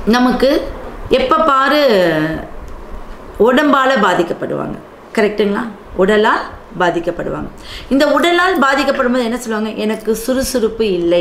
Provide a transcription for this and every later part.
நமக்கு எப்போ பாரு உடம்பால் பாதிக்கப்படுவாங்க கரெக்டுங்களா உடலால் பாதிக்கப்படுவாங்க இந்த உடலால் பாதிக்கப்படும்போது என்ன சொல்லுவாங்க எனக்கு சுறுசுறுப்பு இல்லை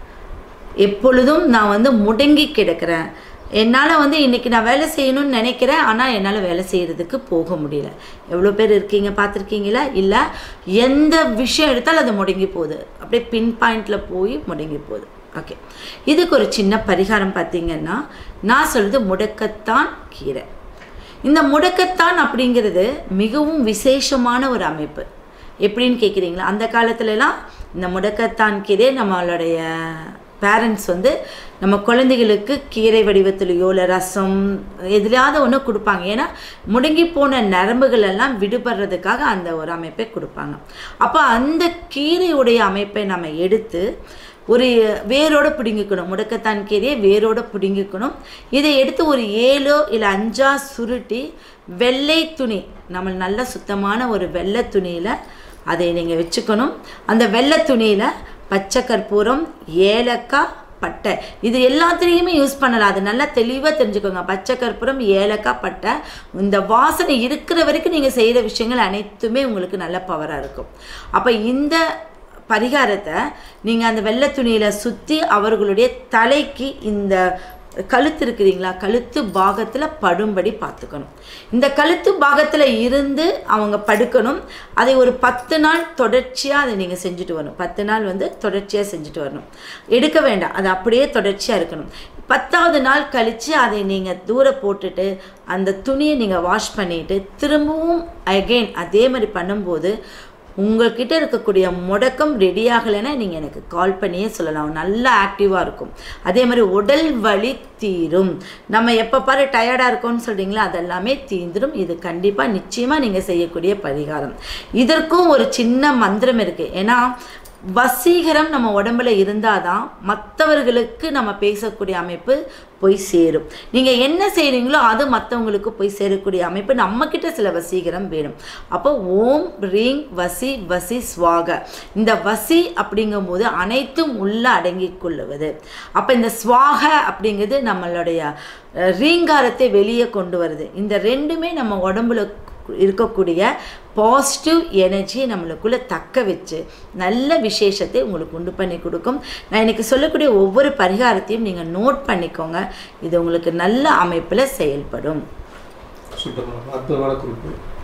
எப்பொழுதும் நான் வந்து முடங்கி கிடக்கிறேன் என்னால் வந்து இன்றைக்கி நான் வேலை செய்யணும்னு நினைக்கிறேன் ஆனால் என்னால் வேலை செய்கிறதுக்கு போக முடியல எவ்வளோ பேர் இருக்கீங்க பார்த்துருக்கீங்களா இல்லை எந்த விஷயம் எடுத்தாலும் அது முடங்கி போகுது அப்படியே பின் பாயிண்டில் போய் முடங்கி போகுது ஓகே இதுக்கு ஒரு சின்ன பரிகாரம் பார்த்தீங்கன்னா நான் சொல்கிறது முடக்கத்தான் கீரை இந்த முடக்கத்தான் அப்படிங்கிறது மிகவும் விசேஷமான ஒரு அமைப்பு எப்படின்னு கேட்குறீங்களா அந்த காலத்துலலாம் இந்த முடக்கத்தான் கீரை நம்மளுடைய பேரண்ட்ஸ் வந்து நம்ம குழந்தைகளுக்கு கீரை வடிவத்திலையோ இல்லை ரசம் எதுலையாவது ஒன்று கொடுப்பாங்க ஏன்னா முடங்கி போன நரம்புகள் எல்லாம் விடுபடுறதுக்காக அந்த ஒரு அமைப்பை கொடுப்பாங்க அப்போ அந்த கீரையுடைய அமைப்பை நம்ம எடுத்து ஒரு வேரோட பிடுங்கிக்கணும் முடக்கத்தான் கீரையை வேரோட பிடுங்கிக்கணும் இதை எடுத்து ஒரு ஏழோ இல்லை அஞ்சா சுருட்டி வெள்ளை துணி நம்ம நல்ல சுத்தமான ஒரு வெள்ளை துணியில் அதை நீங்கள் வச்சுக்கணும் அந்த வெள்ளை துணியில் பச்சை கற்பூரம் ஏலக்காய் பட்டை இது எல்லாத்துலேயுமே யூஸ் பண்ணலாம் அது நல்லா தெளிவாக தெரிஞ்சுக்கோங்க பச்சை கற்பூரம் ஏலக்காய் பட்டை இந்த வாசனை இருக்கிற வரைக்கும் நீங்கள் செய்கிற விஷயங்கள் அனைத்துமே உங்களுக்கு நல்ல பவராக இருக்கும் அப்போ இந்த பரிகாரத்தை நீங்கள் அந்த வெள்ளை துணியில் சுற்றி அவர்களுடைய தலைக்கு இந்த கழுத்து இருக்கிறீங்களா கழுத்து பாகத்தில் படும்படி பார்த்துக்கணும் இந்த கழுத்து பாகத்தில் இருந்து அவங்க படுக்கணும் அதை ஒரு பத்து நாள் தொடர்ச்சியாக அதை நீங்கள் செஞ்சுட்டு வரணும் பத்து நாள் வந்து தொடர்ச்சியாக செஞ்சுட்டு வரணும் எடுக்க வேண்டாம் அது அப்படியே தொடர்ச்சியாக இருக்கணும் பத்தாவது நாள் கழித்து அதை நீங்கள் தூர போட்டுட்டு அந்த துணியை நீங்கள் வாஷ் பண்ணிவிட்டு திரும்பவும் அகெயின் அதே மாதிரி பண்ணும்போது உங்கள்கிட்ட இருக்கக்கூடிய முடக்கம் ரெடி ஆகலைன்னா நீங்கள் எனக்கு கால் பண்ணியே சொல்லலாம் நல்லா ஆக்டிவாக இருக்கும் அதே மாதிரி உடல் வலி தீரும் நம்ம எப்போ பாரு டயர்டாக இருக்கோம்னு சொல்கிறீங்களா அதெல்லாமே தீந்துடும் இது கண்டிப்பாக நிச்சயமாக நீங்கள் செய்யக்கூடிய பரிகாரம் இதற்கும் ஒரு சின்ன மந்திரம் இருக்குது ஏன்னா வசீகரம் நம்ம உடம்புல இருந்தால் தான் மற்றவர்களுக்கு நம்ம பேசக்கூடிய அமைப்பு போய் சேரும் நீங்கள் என்ன செய்கிறீங்களோ அது மற்றவங்களுக்கு போய் சேரக்கூடிய அமைப்பு நம்மக்கிட்ட சில வசீகரம் வேணும் அப்போ ஓம் ரீங் வசி வசி ஸ்வாக இந்த வசி அப்படிங்கும்போது அனைத்தும் உள்ள அடங்கி கொள்ளுவது அப்போ இந்த ஸ்வாக அப்படிங்கிறது நம்மளுடைய அஹ், ரீங்காரத்தை வெளியே கொண்டு வருது இந்த ரெண்டுமே நம்ம உடம்புல இருக்கக்கூடிய பாசிட்டிவ் எனர்ஜியை நம்மளுக்குள்ளே தக்க வச்சு நல்ல விசேஷத்தை உங்களுக்கு உண்டு பண்ணி கொடுக்கும் நான் எனக்கு சொல்லக்கூடிய ஒவ்வொரு பரிகாரத்தையும் நீங்கள் நோட் பண்ணிக்கோங்க இது உங்களுக்கு நல்ல அமைப்பில் செயல்படும் சூப்பர் மேடம் அற்புதமான குறிப்பு